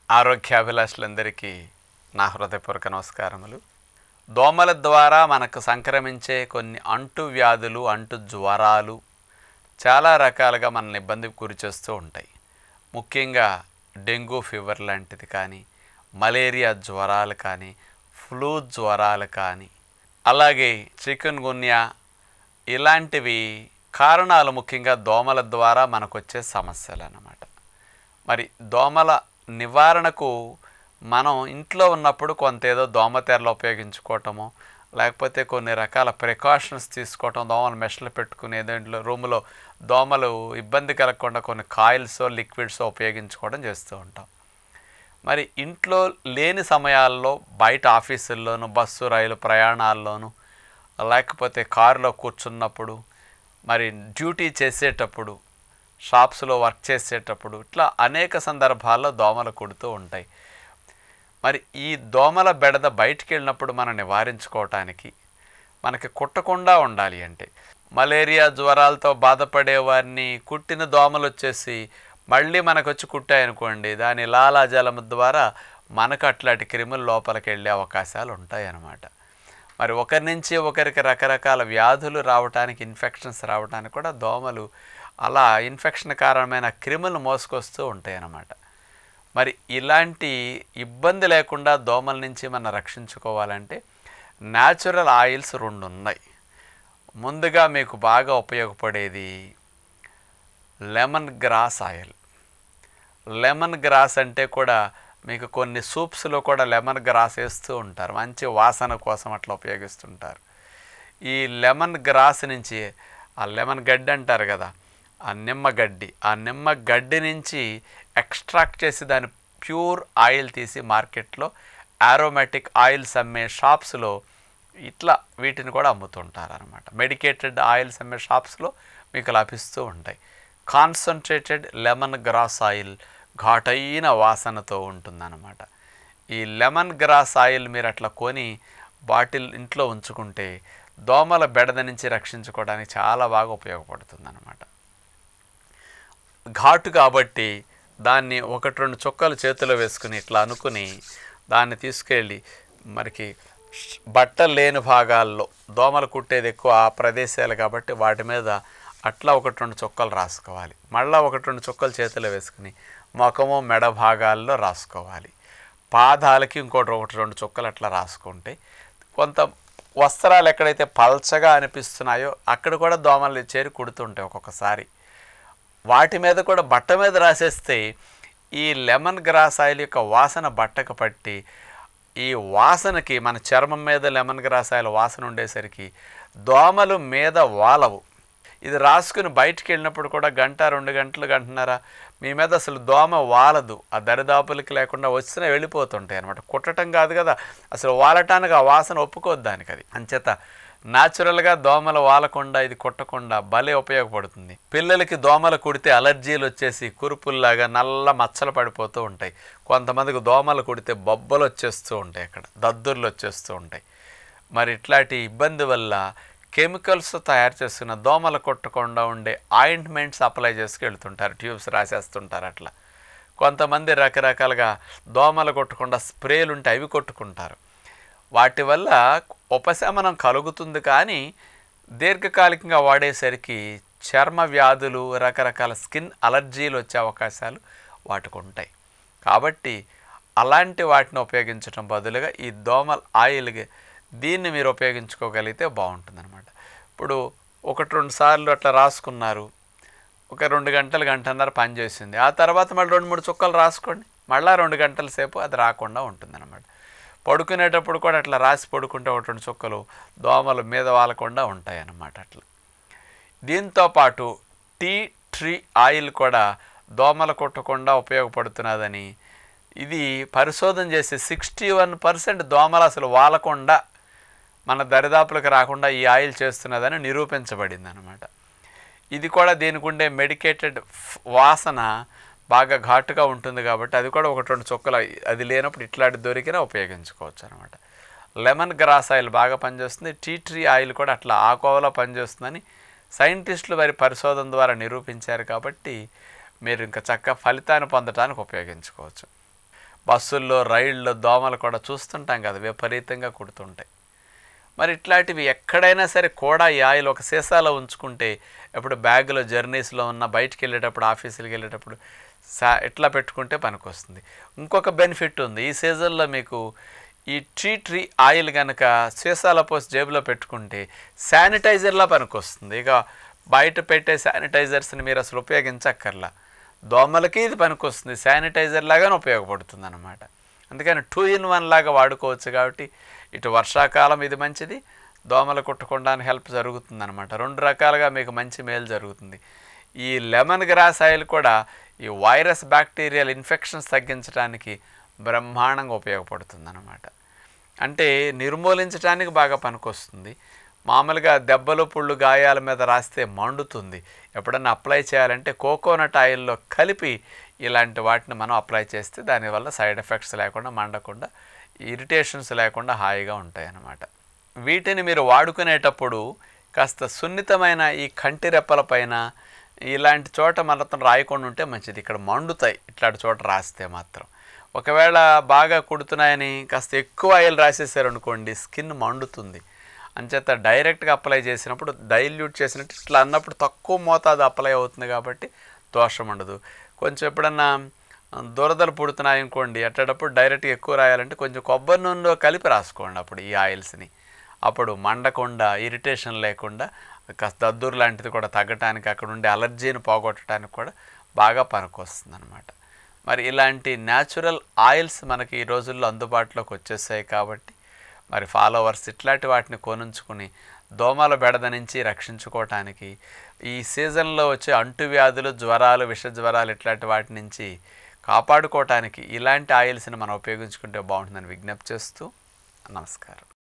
ఆరోగ్యాభిలాషులందరికీ నా హృదయపూర్వక నమస్కారములు దోమల ద్వారా మనకు సంక్రమించే కొన్ని అంటు వ్యాధులు అంటు జ్వరాలు చాలా రకాలుగా మనల్ని ఇబ్బందికి గురి చేస్తూ ఉంటాయి ముఖ్యంగా డెంగ్యూ ఫీవర్ లాంటిది కానీ మలేరియా జ్వరాలు కానీ ఫ్లూ జ్వరాలు కానీ అలాగే చికెన్ గున్యా ఇలాంటివి కారణాలు ముఖ్యంగా దోమల ద్వారా మనకు వచ్చే సమస్యలు అన్నమాట మరి దోమల నివారణకు మనం ఇంట్లో ఉన్నప్పుడు కొంత ఏదో దోమతెరలు ఉపయోగించుకోవటము లేకపోతే కొన్ని రకాల ప్రికాషన్స్ తీసుకోవటం దోమలు మెషలు పెట్టుకుని దాంట్లో రూములో దోమలు ఇబ్బంది కలగకుండా కొన్ని కాయిల్స్ లిక్విడ్స్ ఉపయోగించుకోవడం చేస్తూ ఉంటాం మరి ఇంట్లో లేని సమయాల్లో బయట ఆఫీసుల్లోనూ బస్సు రైలు ప్రయాణాల్లోనూ లేకపోతే కారులో కూర్చున్నప్పుడు మరి డ్యూటీ చేసేటప్పుడు షాప్స్లో వర్క్ చేసేటప్పుడు ఇట్లా అనేక సందర్భాల్లో దోమలు కుడుతూ ఉంటాయి మరి ఈ దోమల బెడద బయటికి వెళ్ళినప్పుడు మనం నివారించుకోవటానికి మనకి కుట్టకుండా ఉండాలి అంటే మలేరియా జ్వరాలతో బాధపడే వారిని కుట్టిన దోమలు వచ్చేసి మళ్ళీ మనకు వచ్చి కుట్టాయనుకోండి దాని లాలాజలం ద్వారా మనకు అట్లాంటి క్రిములు లోపలికి వెళ్ళే అవకాశాలు ఉంటాయన్నమాట మరి ఒకరి నుంచి ఒకరికి రకరకాల వ్యాధులు రావడానికి ఇన్ఫెక్షన్స్ రావడానికి కూడా దోమలు అలా ఇన్ఫెక్షన్ కారణమైన క్రిములు మోసుకొస్తూ ఉంటాయి అన్నమాట మరి ఇలాంటి ఇబ్బంది లేకుండా దోమల నుంచి మనం రక్షించుకోవాలంటే న్యాచురల్ ఆయిల్స్ రెండు ఉన్నాయి ముందుగా మీకు బాగా ఉపయోగపడేది lemon grass oil lemon grass అంటే కూడా మీకు కొన్ని సూప్స్లో కూడా లెమన్ గ్రాస్ వేస్తూ ఉంటారు మంచి వాసన కోసం అట్లా ఉపయోగిస్తుంటారు ఈ లెమన్ గ్రాస్ నుంచి ఆ లెమన్ గడ్డి అంటారు కదా ఆ నిమ్మ గడ్డి ఆ నిమ్మ గడ్డి నుంచి ఎక్స్ట్రాక్ట్ చేసి దాని ప్యూర్ ఆయిల్ తీసి మార్కెట్లో ఆరోమాటిక్ ఆయిల్స్ అమ్మే షాప్స్లో ఇట్లా వీటిని కూడా అమ్ముతుంటారు అనమాట మెడికేటెడ్ ఆయిల్స్ అమ్మే షాప్స్లో మీకు లభిస్తూ ఉంటాయి కాన్సన్ట్రేటెడ్ లెమన్ గ్రాస్ ఆయిల్ ఘాటైన వాసనతో ఉంటుందన్నమాట ఈ లెమన్ గ్రాస్ ఆయిల్ మీరు అట్లా కొని బాటిల్ ఇంట్లో ఉంచుకుంటే దోమల బెడద నుంచి రక్షించుకోవడానికి చాలా బాగా ఉపయోగపడుతుంది అనమాట ఘాటు కాబట్టి దాన్ని ఒకటి రెండు చుక్కలు చేతిలో వేసుకుని ఇట్లా అనుకుని దాన్ని తీసుకెళ్ళి మనకి బట్టలు లేని భాగాల్లో దోమలు కుట్టేది ఎక్కువ ఆ ప్రదేశాలు కాబట్టి వాటి మీద అట్లా ఒకటి రెండు చుక్కలు రాసుకోవాలి మళ్ళీ ఒకటి రెండు చుక్కలు చేతిలో వేసుకుని ముఖము మెడ భాగాల్లో రాసుకోవాలి పాదాలకి ఇంకోటి ఒకటి రెండు చుక్కలు అట్లా రాసుకుంటే కొంత వస్త్రాలు ఎక్కడైతే పల్చగా అనిపిస్తున్నాయో అక్కడ కూడా దోమలు చేరి కుడుతుంటాయి ఒక్కొక్కసారి వాటి మీద కూడా బట్ట మీద రాసేస్తే ఈ లెమన్ గ్రాస్ ఆయిల్ యొక్క వాసన బట్టకు పట్టి ఈ వాసనకి మన చర్మం మీద లెమన్ గ్రాస్ ఆయిల్ వాసన ఉండేసరికి దోమలు మీద వాలవు ఇది రాసుకుని బయటికి వెళ్ళినప్పుడు కూడా గంట రెండు గంటలు గంటన్నర మీ మీద అసలు దోమ వాలదు ఆ దరిదాపులకి లేకుండా వచ్చినా వెళ్ళిపోతుంటాయి అనమాట కుట్టడం కాదు కదా అసలు వాలటానికి ఆ వాసన ఒప్పుకోద్దు దానికి అది అంచేత న్యాచురల్గా దోమలు వాలకుండా ఇది కుట్టకుండా భలే ఉపయోగపడుతుంది పిల్లలకి దోమలు కుడితే అలర్జీలు వచ్చేసి కురుపుల్లాగా నల్ల మచ్చలు పడిపోతూ ఉంటాయి కొంతమందికి దోమలు కుడితే బొబ్బలు వచ్చేస్తూ ఉంటాయి అక్కడ దద్దుర్లు వచ్చేస్తూ ఉంటాయి మరి ఇట్లాంటి ఇబ్బంది వల్ల కెమికల్స్ తయారు చేసుకున్న దోమలు కొట్టకుండా ఉండే ఆయింట్మెంట్స్ అప్లై చేసుకు వెళ్తుంటారు ట్యూబ్స్ రాసేస్తుంటారు అట్లా కొంతమంది రకరకాలుగా దోమలు కొట్టకుండా స్ప్రేలు ఉంటే అవి కొట్టుకుంటారు వాటి వల్ల ఉపశమనం కలుగుతుంది కానీ దీర్ఘకాలికంగా వాడేసరికి చర్మ వ్యాధులు రకరకాల స్కిన్ అలర్జీలు వచ్చే అవకాశాలు వాటికి ఉంటాయి కాబట్టి అలాంటి వాటిని ఉపయోగించడం బదులుగా ఈ దోమల ఆయిల్ దీన్ని మీరు ఉపయోగించుకోగలిగితే బాగుంటుందన్నమాట ఇప్పుడు ఒకటి రెండు సార్లు అట్లా రాసుకున్నారు ఒక రెండు గంటలు గంటన్నర పని చేసింది ఆ తర్వాత మళ్ళీ రెండు మూడు చుక్కలు రాసుకోండి మళ్ళీ రెండు గంటల సేపు అది రాకుండా ఉంటుందన్నమాట పడుకునేటప్పుడు కూడా అట్లా రాసి పడుకుంటే ఒకటి రెండు చుక్కలు దోమలు మీద వాలకుండా ఉంటాయి అన్నమాట అట్లా దీంతో పాటు టీ ట్రీ ఆయిల్ కూడా దోమలు కొట్టకుండా ఉపయోగపడుతున్నదని ఇది పరిశోధన చేసి సిక్స్టీ వన్ పర్సెంట్ దోమలు అసలు వాలకుండా మన దరిదాపులకు రాకుండా ఈ ఆయిల్ చేస్తున్నదని నిరూపించబడింది అనమాట ఇది కూడా దీనికి ఉండే మెడికేటెడ్ వాసన బాగా ఘాటుగా ఉంటుంది కాబట్టి అది కూడా ఒకటి రెండు చుక్కలు అది లేనప్పుడు ఇట్లాంటి దొరికినా ఉపయోగించుకోవచ్చు అనమాట లెమన్ గ్రాస్ ఆయిల్ బాగా పనిచేస్తుంది టీ ట్రీ ఆయిల్ కూడా అట్లా ఆ కోవలో పనిచేస్తుందని సైంటిస్టులు వారి పరిశోధన ద్వారా నిరూపించారు కాబట్టి మీరు ఇంకా చక్కగా ఫలితాన్ని పొందడానికి ఉపయోగించుకోవచ్చు బస్సుల్లో రైళ్ళలో దోమలు కూడా చూస్తుంటాం కదా విపరీతంగా కుడుతుంటాయి మరి ఇట్లాంటివి ఎక్కడైనా సరే కూడా ఈ ఆయిల్ ఒక సీసాలో ఉంచుకుంటే ఎప్పుడు బ్యాగులో జర్నీస్లో ఉన్న బయటికి వెళ్ళేటప్పుడు ఆఫీసులకు వెళ్ళేటప్పుడు సా ఇట్లా పెట్టుకుంటే పనికొస్తుంది ఇంకొక బెనిఫిట్ ఉంది ఈ సీజన్లో మీకు ఈ టీ ట్రీ ఆయిల్ కనుక సీసాలో పోసి జేబులో పెట్టుకుంటే శానిటైజర్లా పనికొస్తుంది ఇక బయట పెట్టే శానిటైజర్స్ని మీరు అసలు ఉపయోగించక్కర్లా దోమలకి ఇది పనికొస్తుంది శానిటైజర్ లాగానే ఉపయోగపడుతుంది అనమాట అందుకని టూ ఇన్ వన్ లాగా వాడుకోవచ్చు కాబట్టి ఇటు వర్షాకాలం ఇది మంచిది దోమలు కుట్టకుండా హెల్ప్ జరుగుతుంది అనమాట రెండు రకాలుగా మీకు మంచి మేలు జరుగుతుంది ఈ లెమన్ గ్రాస్ ఆయిల్ కూడా ఈ వైరస్ బ్యాక్టీరియల్ ఇన్ఫెక్షన్స్ తగ్గించడానికి బ్రహ్మాండంగా ఉపయోగపడుతుంది అనమాట అంటే నిర్మూలించడానికి బాగా పనికొస్తుంది మామూలుగా దెబ్బలు పుళ్ళు గాయాల మీద రాస్తే మండుతుంది ఎప్పుడన్నా అప్లై చేయాలంటే కోకోనట్ ఆయిల్లో కలిపి ఇలాంటి వాటిని మనం అప్లై చేస్తే దానివల్ల సైడ్ ఎఫెక్ట్స్ లేకుండా మండకుండా ఇరిటేషన్స్ లేకుండా హాయిగా ఉంటాయి అన్నమాట వీటిని మీరు వాడుకునేటప్పుడు కాస్త సున్నితమైన ఈ కంటి రెప్పల పైన ఇలాంటి చోట మనతో రాయకుండా ఉంటే మంచిది ఇక్కడ మండుతాయి ఇట్లాంటి చోట రాస్తే మాత్రం ఒకవేళ బాగా కుడుతున్నాయని కాస్త ఎక్కువ ఆయిల్ రాసేసారు అనుకోండి స్కిన్ మండుతుంది అంచేత డైరెక్ట్గా అప్లై చేసినప్పుడు డైల్యూట్ చేసినట్టు ఇట్లా అన్నప్పుడు తక్కువ మోతాదు అప్లై అవుతుంది కాబట్టి దోషం ఉండదు కొంచెం ఎప్పుడన్నా దురదలు పుడుతున్నాయి అనుకోండి అట్టేటప్పుడు డైరెక్ట్గా ఎక్కువ రాయాలంటే కొంచెం కొబ్బరి నూనెలో కలిపి రాసుకోండి అప్పుడు ఈ ఆయిల్స్ని అప్పుడు మండకుండా ఇరిటేషన్ లేకుండా కాస్త దద్దురు లాంటిది కూడా తగ్గటానికి అక్కడ ఉండే అలర్జీని పోగొట్టడానికి కూడా బాగా పనికొస్తుంది అనమాట మరి ఇలాంటి న్యాచురల్ ఆయిల్స్ మనకి ఈ రోజుల్లో అందుబాటులోకి వచ్చేసాయి కాబట్టి మరి ఫాలోవర్స్ ఇట్లాంటి వాటిని కొనుంచుకుని దోమల బెడద నుంచి రక్షించుకోవటానికి ఈ సీజన్లో వచ్చే అంటువ్యాధులు జ్వరాలు విష జ్వరాలు ఇట్లాంటి వాటి నుంచి కాపాడుకోవటానికి ఇలాంటి ఆయిల్స్ని మనం ఉపయోగించుకుంటే బాగుంటుందని విజ్ఞప్తి చేస్తూ నమస్కారం